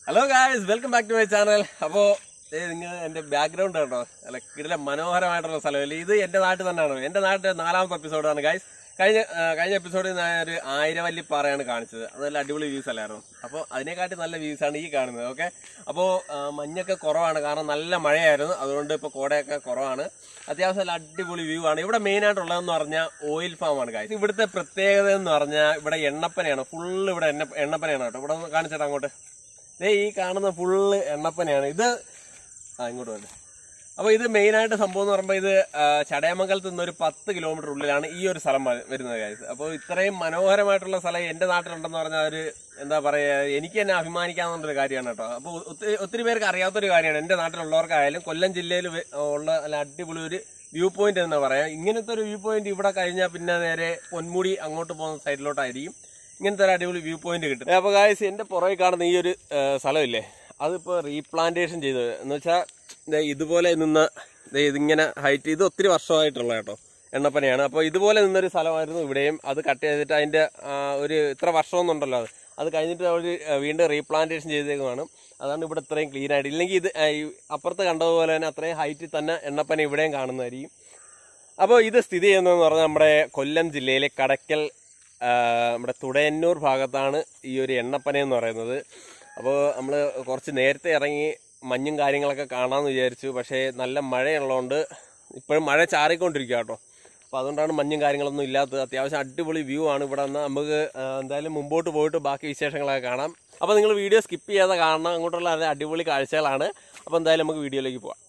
hello guys welcome back to my channel അപ്പോൾ നിങ്ങൾ എൻ്റെ ബാക്ക്ഗ്രൗണ്ട് കണ്ടോ അല്ല കിടില മനോഹരമായിട്ടുള്ള സ്ഥലമല്ലേ ഇത് എൻ്റെ നാട്ടിൽ തന്നെയാണ് എൻ്റെ നാട്ടിലെ നാലാമത്തെ എപ്പിസോഡാണ് ഗായ്സ് കഴിഞ്ഞ ആ, കഴിഞ്ഞ എപ്പിസോഡിൽ ഞാൻ ഒരു ആയിരവല്ലി പാറയാണ് കാണിച്ചത് അത് നല്ല അടിപൊളി വ്യൂസ് അല്ലായിരുന്നു അപ്പോൾ അതിനെക്കാട്ടി നല്ല വ്യൂസ് ആണ് ഈ കാണുന്നത് ഓക്കെ അപ്പോൾ മഞ്ഞൊക്കെ കുറവാണ് കാരണം നല്ല മഴയായിരുന്നു അതുകൊണ്ട് ഇപ്പോൾ കോടയൊക്കെ കുറവാണ് അത്യാവശ്യം നല്ല അടിപൊളി വ്യൂ ആണ് ഇവിടെ മെയിൻ ആയിട്ടുള്ളതെന്ന് പറഞ്ഞാൽ ഓയിൽ ഫാം ആണ് ഗായ്സ് ഇവിടുത്തെ പ്രത്യേകത എന്ന് പറഞ്ഞാൽ ഇവിടെ എണ്ണപ്പനയാണ് ഫുള്ള് ഇവിടെ എണ്ണ എണ്ണപ്പനയാണ് കേട്ടോ ഇവിടെ ഒന്ന് കാണിച്ചേട്ടാ അങ്ങോട്ട് ദേ ഈ കാണുന്ന ഫുള്ള് എണ്ണപ്പനയാണ് ഇത് ആ ഇങ്ങോട്ട് വേണ്ട അപ്പോൾ ഇത് മെയിനായിട്ട് സംഭവം എന്ന് പറയുമ്പോൾ ഇത് ആ, ചടയമംഗലത്ത് നിന്ന് ഒരു പത്ത് കിലോമീറ്റർ ഉള്ളിലാണ് ഈ ഒരു സ്ഥലം വ- വരുന്നത് കാര്യം അപ്പോൾ ഇത്രയും മനോഹരമായിട്ടുള്ള സ്ഥലം എൻ്റെ നാട്ടിലുണ്ടെന്ന് പറഞ്ഞാൽ ഒരു എന്താ പറയുക എനിക്ക് തന്നെ അഭിമാനിക്കാവുന്നൊരു കാര്യമാണ് കേട്ടോ അപ്പോൾ ഒത്തിരി ഒത്തിരി പേർക്ക് അറിയാത്തൊരു കാര്യമാണ് എൻ്റെ നാട്ടിലുള്ളവർക്കായാലും കൊല്ലം ജില്ലയിൽ വെ- ഉള്ള നല്ല അടിപൊളി ഒരു വ്യൂ പോയിന്റ് എന്ന് പറയാം ഇങ്ങനത്തെ ഒരു വ്യൂ പോയിന്റ് ഇവിടെ കഴിഞ്ഞാൽ പിന്നെ നേരെ പൊന്മുടി അങ്ങോട്ട് പോകുന്ന സൈഡിലോട്ടായിരിക്കും ഇങ്ങനത്തെ ഒരു അടിപൊളി വ്യൂ പോയിന്റ് കിട്ടും അപ്പോൾ ഗായ്സ് എൻ്റെ പുറകിൽ കാണുന്ന ഈ ഒരു ആ, സ്ഥലമില്ലേ അതിപ്പോൾ റീപ്ലാന്റേഷൻ ചെയ്തത് എന്ന് വെച്ചാൽ ഇതുപോലെ നിന്ന് ദേ ഇതിങ്ങനെ ഹൈറ്റ് ഇത് ഒത്തിരി വർഷമായിട്ടുള്ള കേട്ടോ എണ്ണപ്പനയാണ് അപ്പോൾ ഇതുപോലെ നിന്നൊരു സ്ഥലമായിരുന്നു ഇവിടെയും അത് കട്ട് ചെയ്തിട്ട് അതിൻ്റെ ആ, ഒരു ഇത്ര വർഷമൊന്നുണ്ടല്ലോ അത് അത് കഴിഞ്ഞിട്ട് അവർ വീണ്ടും റീപ്ലാന്റേഷൻ ചെയ്തേക്കുമാണ് അതാണ് ഇവിടെ ഇത്രയും ക്ലീൻ ആയിട്ട് ഇല്ലെങ്കിൽ ഇത് ആ, ഈ അപ്പുറത്ത് കണ്ടതുപോലെ തന്നെ അത്രയും ഹൈറ്റിൽ തന്നെ എണ്ണപ്പന ഇവിടെയും കാണുന്നതായിരിക്കും അപ്പോൾ ഇത് സ്ഥിതി ചെയ്യുന്നതെന്ന് പറഞ്ഞാൽ നമ്മുടെ കൊല്ലം ജില്ലയിലെ കടയ്ക്കൽ ആ, നമ്മുടെ തുടയന്നൂർ ഭാഗത്താണ് ഈ ഒരു എണ്ണപ്പന എന്ന് പറയുന്നത് അപ്പോൾ നമ്മൾ കുറച്ച് നേരത്തെ ഇറങ്ങി മഞ്ഞും കാര്യങ്ങളൊക്കെ കാണാമെന്ന് വിചാരിച്ചു പക്ഷേ നല്ല മഴയുള്ളതുകൊണ്ട് ഇപ്പോഴും മഴ ചാറിക്കൊണ്ടിരിക്കുക കേട്ടോ അപ്പോൾ അതുകൊണ്ടാണ് മഞ്ഞും കാര്യങ്ങളൊന്നും ഇല്ലാത്തത് അത്യാവശ്യം അടിപൊളി വ്യൂ ആണ് ഇവിടെ വന്നാൽ നമുക്ക് ആ, എന്തായാലും മുമ്പോട്ട് പോയിട്ട് ബാക്കി വിശേഷങ്ങളൊക്കെ കാണാം അപ്പോൾ നിങ്ങൾ വീഡിയോ സ്കിപ്പ് ചെയ്യാതെ കാണണം അങ്ങോട്ടുള്ള നല്ല അടിപൊളി കാഴ്ചകളാണ് അപ്പോൾ എന്തായാലും നമുക്ക് വീഡിയോയിലേക്ക് പോവാം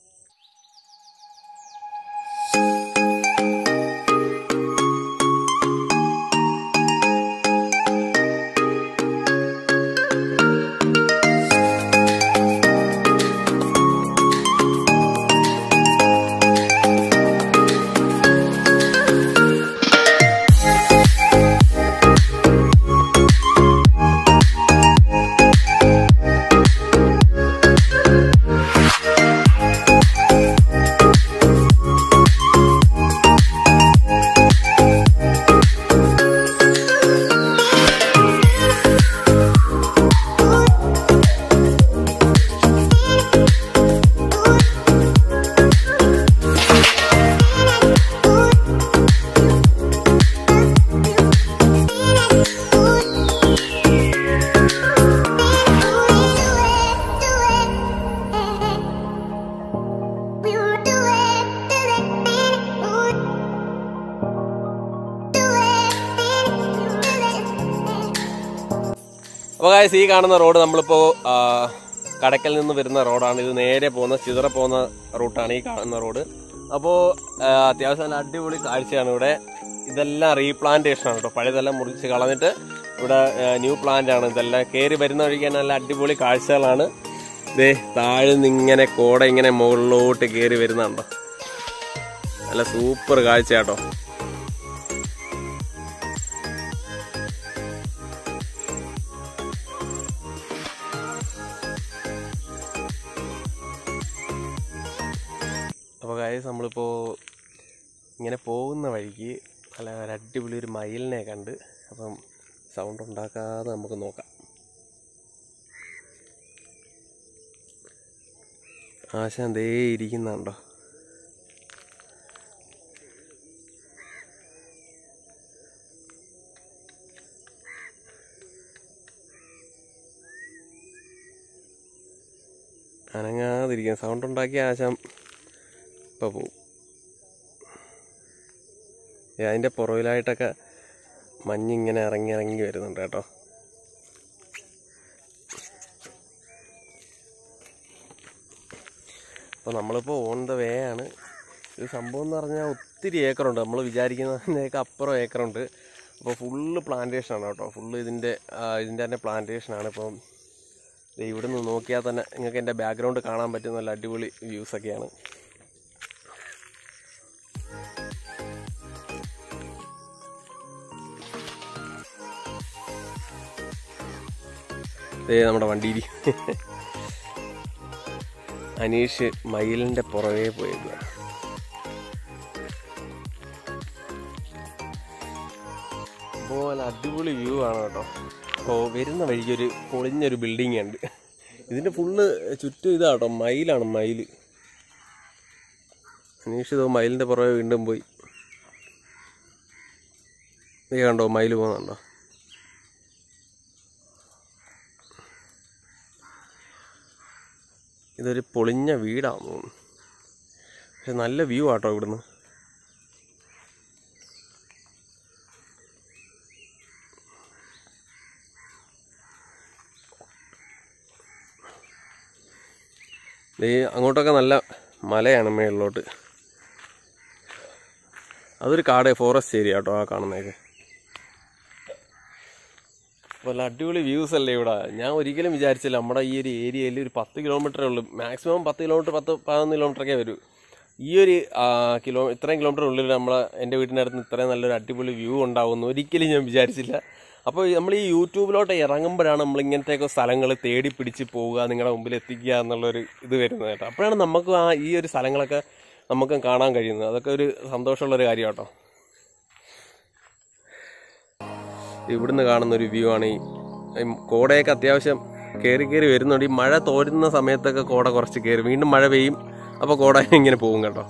അപ്പോൾ guys, ഈ കാണുന്ന റോഡ് നമ്മളിപ്പോൾ കടക്കൽ നിന്ന് വരുന്ന റോഡാണ് ഇത് നേരെ പോകുന്ന ചിതറ പോകുന്ന റൂട്ടാണ് ഈ കാണുന്ന റോഡ് അപ്പോൾ അത്യാവശ്യം നല്ല അടിപൊളി കാഴ്ചയാണ് ഇവിടെ ഇതെല്ലാം റീപ്ലാന്റേഷൻ ആണ് കേട്ടോ പഴയതെല്ലാം മുറിച്ച് കളഞ്ഞിട്ട് ഇവിടെ ന്യൂ പ്ലാന്റ് ആണ് ഇതെല്ലാം കയറി വരുന്ന വഴിക്ക് നല്ല അടിപൊളി കാഴ്ചകളാണ് ദേ താഴെ നിന്ന് ഇങ്ങനെ കോട ഇങ്ങനെ മുകളിലോട്ട് കയറി വരുന്നുണ്ടോ നല്ല സൂപ്പർ കാഴ്ച കേട്ടോ അപ്പോൾ കാര്യം നമ്മളിപ്പോൾ ഇങ്ങനെ പോകുന്ന വഴിക്ക് നല്ല ഒരു അടിപൊളി ഒരു മയിലിനെ കണ്ട് അപ്പം സൗണ്ട് ഉണ്ടാക്കാതെ നമുക്ക് നോക്കാം ആശാൻ ദേ ഇരിക്കുന്നുണ്ടോ അനങ്ങാതിരിക്കാൻ സൗണ്ട് ഉണ്ടാക്കിയ ആശാൻ ഇപ്പോൾ പോവും ഏ, അതിൻ്റെ പുറകിലായിട്ടൊക്കെ മഞ്ഞിങ്ങനെ ഇറങ്ങി ഇറങ്ങി വരുന്നുണ്ട് കേട്ടോ അപ്പോൾ നമ്മളിപ്പോൾ ഓൺ ദ വേ ആണ് ഇത് സംഭവം എന്ന് പറഞ്ഞാൽ ഒത്തിരി ഏക്കറുണ്ട് നമ്മൾ വിചാരിക്കുന്നതിൻ്റെയൊക്കെ അപ്പുറം ഏക്കറുണ്ട് അപ്പോൾ ഫുള്ള് പ്ലാന്റേഷനാണ് കേട്ടോ ഫുള്ള് ഇതിൻ്റെ ആ, ഇതിൻ്റെ തന്നെ പ്ലാന്റേഷനാണ് ഇപ്പം ദേ ഇവിടുന്ന് നോക്കിയാൽ തന്നെ നിങ്ങൾക്ക് എൻ്റെ ബാക്ക്ഗ്രൗണ്ട് കാണാൻ പറ്റുന്ന നല്ല അടിപൊളി വ്യൂസൊക്കെയാണ് ദേ നമ്മുടെ വണ്ടിയിൽ അനീഷ് മയിലിൻ്റെ പുറകെ പോയിരുന്നു അപ്പോൾ നല്ല അടിപൊളി വ്യൂ ആണ് കേട്ടോ അപ്പോൾ വരുന്ന വഴിക്ക് ഒരു പൊളിഞ്ഞൊരു ബിൽഡിംഗ് ഉണ്ട് ഇതിന്റെ ഫുള്ള് ചുറ്റും ഇതാട്ടോ മയിലാണ് മയിൽ അനീഷ് ഇതോ മയിലിന്റെ പുറകെ വീണ്ടും പോയി നീ കണ്ടോ മയിൽ പോകുന്നുണ്ടോ ഇതൊരു പൊളിഞ്ഞ വീടാന്ന് തോന്നുന്നു പക്ഷെ നല്ല വ്യൂ ആട്ടോ ഇവിടുന്ന് ഈ അങ്ങോട്ടൊക്കെ നല്ല മലയാണ് മേളിലോട്ട് അതൊരു കാട് ഫോറസ്റ്റ് ഏരിയ കേട്ടോ ആ കാണുന്നതൊക്കെ വല്ല അടിപൊളി വ്യൂസ് അല്ലേ ഇവിടെ ഞാൻ ഒരിക്കലും വിചാരിച്ചില്ല നമ്മുടെ ഈ ഒരു ഏരിയയിൽ ഒരു പത്ത് കിലോമീറ്ററേ ഉള്ളൂ മാക്സിമം പത്ത് കിലോമീറ്റർ പത്ത് പതിനൊന്ന് കിലോമീറ്ററൊക്കെ വരൂ ഈ ഒരു ആ, കിലോ ഇത്രയും കിലോമീറ്റർ ഉള്ളിൽ നമ്മളെ എൻ്റെ വീടിൻ്റെ അടുത്ത് ഇത്രയും നല്ലൊരു അടിപൊളി വ്യൂ ഉണ്ടാവുമെന്ന് ഒരിക്കലും ഞാൻ വിചാരിച്ചില്ല അപ്പോൾ നമ്മൾ ഈ യൂട്യൂബിലോട്ട് ഇറങ്ങുമ്പോഴാണ് നമ്മൾ ഇങ്ങനത്തെയൊക്കെ സ്ഥലങ്ങൾ തേടി പിടിച്ച് പോവുക നിങ്ങളുടെ മുമ്പിൽ എത്തിക്കുക എന്നുള്ളൊരു ഇത് വരുന്നത് കേട്ടോ അപ്പോഴാണ് നമുക്ക് ആ ഈ ഒരു സ്ഥലങ്ങളൊക്കെ നമുക്ക് കാണാൻ കഴിയുന്നത് അതൊക്കെ ഒരു സന്തോഷമുള്ളൊരു കാര്യം കേട്ടോ ഇവിടുന്ന് കാണുന്ന ഒരു വ്യൂ ആണ് ഈ ഈ കോടയൊക്കെ അത്യാവശ്യം കയറി കയറി വരുന്നുണ്ട് ഈ മഴ തോരുന്ന സമയത്തൊക്കെ കോട കുറച്ച് കയറി വീണ്ടും മഴ പെയ്യും അപ്പോൾ കോട ഇങ്ങനെ പോകും കേട്ടോ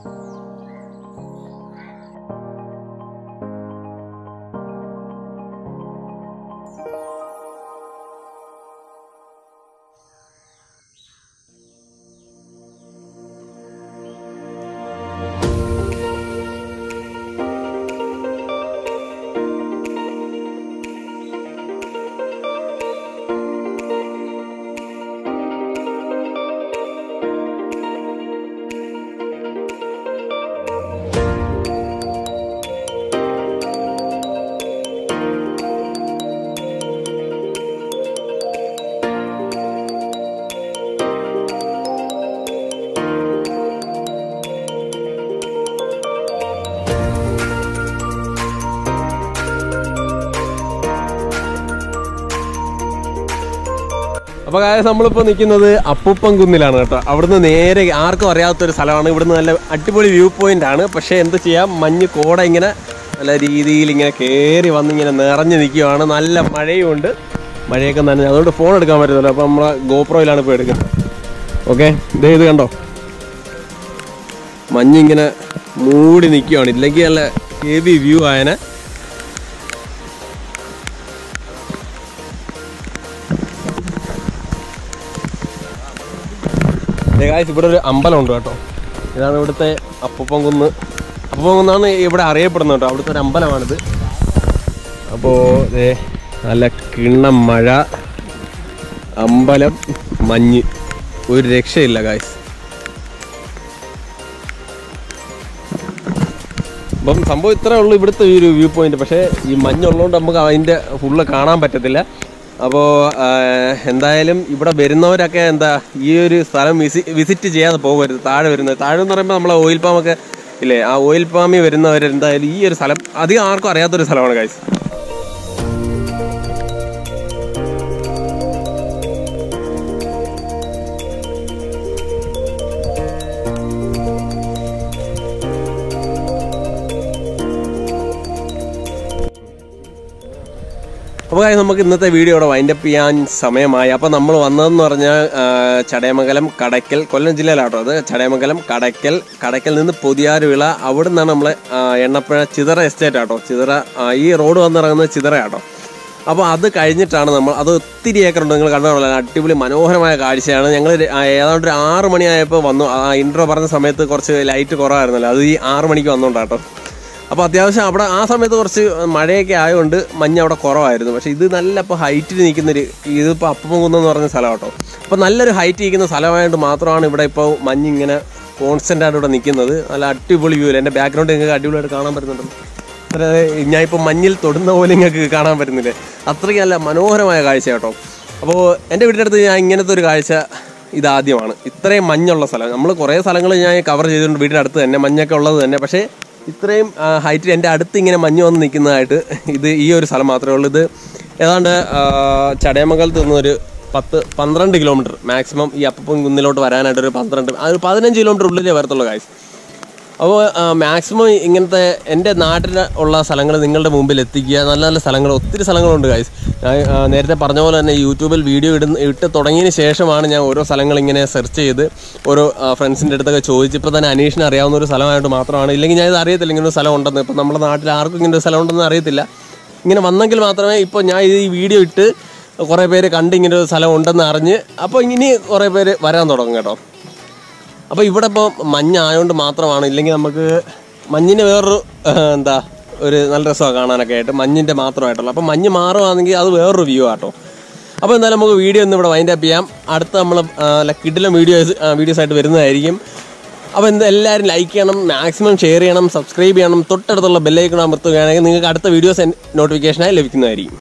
അപ്പോൾ കാര്യം നമ്മളിപ്പോൾ നിൽക്കുന്നത് അപ്പൂപ്പൻ കുന്നിലാണ് കേട്ടോ അവിടുന്ന് നേരെ ആർക്കും അറിയാത്തൊരു സ്ഥലമാണ് ഇവിടുന്ന് നല്ല അടിപൊളി വ്യൂ പോയിന്റ് ആണ് പക്ഷേ എന്ത് ചെയ്യാം മഞ്ഞ് കോട ഇങ്ങനെ നല്ല രീതിയിൽ ഇങ്ങനെ കയറി വന്ന് ഇങ്ങനെ നിറഞ്ഞു നിൽക്കുകയാണ് നല്ല മഴയുമുണ്ട് മഴയൊക്കെ നനഞ്ഞ് അതുകൊണ്ട് ഫോൺ എടുക്കാൻ പറ്റുന്നില്ല അപ്പോൾ നമ്മളെ ഗോപ്രോയിലാണ് ഇപ്പോൾ എടുക്കുന്നത് ഓക്കെ ഇതേ ഇത് കണ്ടോ മഞ്ഞിങ്ങനെ മൂടി നിൽക്കുകയാണ് ഇല്ലെങ്കിൽ നല്ല ഹെവി വ്യൂ ആയനെ ഗായ്സ് ഇവിടെ ഒരു അമ്പലം ഉണ്ട് കേട്ടോ ഇതാണ് ഇവിടുത്തെ അപ്പൂപ്പൻ കുന്ന് അപ്പൂപ്പൻ കുന്നാണ് ഇവിടെ അറിയപ്പെടുന്നത് കേട്ടോ അവിടുത്തെ ഒരു അമ്പലമാണിത് അപ്പോൾ നല്ല കിണ്ണം മഴ അമ്പലം മഞ്ഞ് ഒരു രക്ഷയില്ല ഗായ്സ് അപ്പം സംഭവം ഇത്രേ ഉള്ളൂ ഇവിടുത്തെ ഈ ഒരു വ്യൂ പോയിന്റ് പക്ഷേ ഈ മഞ്ഞുള്ളതുകൊണ്ട് നമുക്ക് അതിൻ്റെ ഫുള്ള് കാണാൻ പറ്റത്തില്ല അപ്പോൾ എന്തായാലും ഇവിടെ വരുന്നവരൊക്കെ എന്താ ഈ ഒരു സ്ഥലം വിസി വിസിറ്റ് ചെയ്യാതെ പോകരുത് താഴെ വരുന്നത് താഴെ എന്ന് പറയുമ്പോൾ നമ്മളെ ഓയിൽ പാമ്പൊക്കെ ഇല്ലേ ആ ഓയിൽ പാമിൽ വരുന്നവർ എന്തായാലും ഈ ഒരു സ്ഥലം അധികം ആർക്കും അറിയാത്തൊരു സ്ഥലമാണ് കാഴ്ച അപ്പോൾ കാര്യം നമുക്ക് ഇന്നത്തെ വീഡിയോ ഇവിടെ വൈൻഡപ്പ് ചെയ്യാൻ സമയമായി അപ്പോൾ നമ്മൾ വന്നതെന്ന് പറഞ്ഞാൽ ആ, ചടയമംഗലം കടയ്ക്കൽ കൊല്ലം ജില്ലയിലാട്ടോ അത് ചടയമംഗലം കടയ്ക്കൽ കടയ്ക്കൽ നിന്ന് പൊതിയാറുവിള അവിടെ നിന്നാണ് നമ്മൾ എണ്ണപ്പുഴ ചിതറ എസ്റ്റേറ്റ് ആട്ടോ ചിതറ ആ, ഈ റോഡ് വന്നിറങ്ങുന്നത് ചിതറയാട്ടോ അപ്പോൾ അത് കഴിഞ്ഞിട്ടാണ് നമ്മൾ അത് ഒത്തിരി ഏക്കർ ഉണ്ട് നിങ്ങൾ കണ്ടോ അടിപൊളി മനോഹരമായ കാഴ്ചയാണ് ഞങ്ങൾ ഏതാണ്ട് ഒരു ആറ് മണിയായപ്പോൾ വന്നു ആ ഇൻട്രോ പറഞ്ഞ സമയത്ത് കുറച്ച് ലൈറ്റ് കുറവായിരുന്നല്ലോ അത് ഈ ആറ് മണിക്ക് വന്നോണ്ടാട്ടോ അപ്പോൾ അത്യാവശ്യം അവിടെ ആ സമയത്ത് കുറച്ച് മഴയൊക്കെ ആയതുകൊണ്ട് മഞ്ഞ് അവിടെ കുറവായിരുന്നു പക്ഷേ ഇത് നല്ല ഇപ്പോൾ ഹൈറ്റിൽ നിൽക്കുന്നൊരു ഇതിപ്പോൾ അപ്പം കുന്നെന്ന് പറഞ്ഞ സ്ഥലം കേട്ടോ അപ്പോൾ നല്ലൊരു ഹൈറ്റ് നിൽക്കുന്ന സ്ഥലമായതുകൊണ്ട് മാത്രമാണ് ഇവിടെ ഇപ്പോൾ മഞ്ഞ് ഇങ്ങനെ കോൺസ്റ്റൻ്റ് ആയിട്ട് ഇവിടെ നിൽക്കുന്നത് നല്ല അടിപൊളി വ്യൂ എൻ്റെ ബാക്ക്ഗ്രൗണ്ട് നിങ്ങൾക്ക് അടിപൊളിയായിട്ട് കാണാൻ പറ്റുന്നുണ്ടല്ലോ അത്ര ഞാൻ ഇപ്പോൾ മഞ്ഞിൽ തൊടുന്ന പോലെ നിങ്ങൾക്ക് കാണാൻ പറ്റുന്നില്ലേ അത്രയ്ക്ക് നല്ല മനോഹരമായ കാഴ്ച കേട്ടോ അപ്പോൾ എൻ്റെ വീടിൻ്റെ അടുത്ത് ഞാൻ ഇങ്ങനത്തെ ഒരു കാഴ്ച ഇതാദ്യമാണ് ഇത്രയും മഞ്ഞുള്ള സ്ഥലം നമ്മൾ കുറേ സ്ഥലങ്ങൾ ഞാൻ കവർ ചെയ്തിട്ടുണ്ട് വീടിൻ്റെ അടുത്ത് തന്നെ മഞ്ഞൊക്കെ ഉള്ളത് തന്നെ പക്ഷേ ഇത്രയും ഹൈറ്റിൽ എൻ്റെ അടുത്ത് ഇങ്ങനെ മഞ്ഞ് വന്ന് നിൽക്കുന്നതായിട്ട് ഇത് ഈ ഒരു സ്ഥലം മാത്രമേ ഉള്ളൂ ഇത് ഏതാണ്ട് ആ, ചടയമംഗലത്ത് നിന്നൊരു പത്ത് പന്ത്രണ്ട് കിലോമീറ്റർ മാക്സിമം ഈ അപ്പം കുന്നിലോട്ട് വരാനായിട്ട് ഒരു പന്ത്രണ്ട് ആ ഒരു പതിനഞ്ച് കിലോമീറ്റർ ഉള്ളിലേ വരത്തുള്ളൂ കാഴ്ച അപ്പോൾ മാക്സിമം ഇങ്ങനത്തെ എൻ്റെ നാട്ടിൽ ഉള്ള സ്ഥലങ്ങൾ നിങ്ങളുടെ മുമ്പിൽ എത്തിക്കുക നല്ല നല്ല സ്ഥലങ്ങൾ ഒത്തിരി സ്ഥലങ്ങളുണ്ട് ഗൈസ് ഞാൻ ആ, നേരത്തെ പറഞ്ഞ പോലെ തന്നെ യൂട്യൂബിൽ വീഡിയോ ഇടുന്ന ഇട്ട് തുടങ്ങിയതിന് ശേഷമാണ് ഞാൻ ഓരോ സ്ഥലങ്ങൾ ഇങ്ങനെ സെർച്ച് ചെയ്ത് ഓരോ ഫ്രണ്ട്സിൻ്റെ അടുത്തൊക്കെ ചോദിച്ച് ഇപ്പോൾ തന്നെ അനീഷിന് അറിയാവുന്ന ഒരു സ്ഥലമായിട്ട് മാത്രമാണ് ഇല്ലെങ്കിൽ ഞാൻ ഇത് അറിയത്തില്ല ഇങ്ങനെ ഒരു സ്ഥലം ഉണ്ടെന്ന് ഇപ്പം നമ്മുടെ നാട്ടിൽ ആർക്കും ഇങ്ങനെ ഒരു സ്ഥലം ഉണ്ടെന്ന് അറിയത്തില്ല ഇങ്ങനെ വന്നെങ്കിൽ മാത്രമേ ഇപ്പോൾ ഞാൻ ഇത് ഈ വീഡിയോ ഇട്ട് കുറേ പേര് കണ്ട് ഇങ്ങനെ ഒരു സ്ഥലം ഉണ്ടെന്ന് അറിഞ്ഞ് അപ്പോൾ ഇനി കുറേ പേര് വരാൻ തുടങ്ങും കേട്ടോ അപ്പോൾ ഇവിടെ ഇപ്പോൾ മഞ്ഞായതുകൊണ്ട് മാത്രമാണ് ഇല്ലെങ്കിൽ നമുക്ക് മഞ്ഞിന് വേറൊരു ആ, എന്താ ഒരു നല്ല രസമാണ് കാണാനൊക്കെ ആയിട്ട് മഞ്ഞിൻ്റെ മാത്രമായിട്ടുള്ള അപ്പോൾ മഞ്ഞ് മാറുകയാണെങ്കിൽ അത് വേറൊരു വ്യൂ ആട്ടോ അപ്പോൾ എന്തായാലും നമുക്ക് വീഡിയോ ഒന്ന് ഇവിടെ വൈൻഡ് അപ്പ് ചെയ്യാം അടുത്ത നമ്മൾ കിഡിലും വീഡിയോസ് വീഡിയോസ് ആയിട്ട് വരുന്നതായിരിക്കും അപ്പോൾ എന്താ എല്ലാവരും ലൈക്ക് ചെയ്യണം മാക്സിമം ഷെയർ ചെയ്യണം സബ്സ്ക്രൈബ് ചെയ്യണം തൊട്ടടുത്തുള്ള ബെല്ലൈക്കൺ അമർത്തുകയാണെങ്കിൽ നിങ്ങൾക്ക് അടുത്ത വീഡിയോസ് നോട്ടിഫിക്കേഷനായി ലഭിക്കുന്നതായിരിക്കും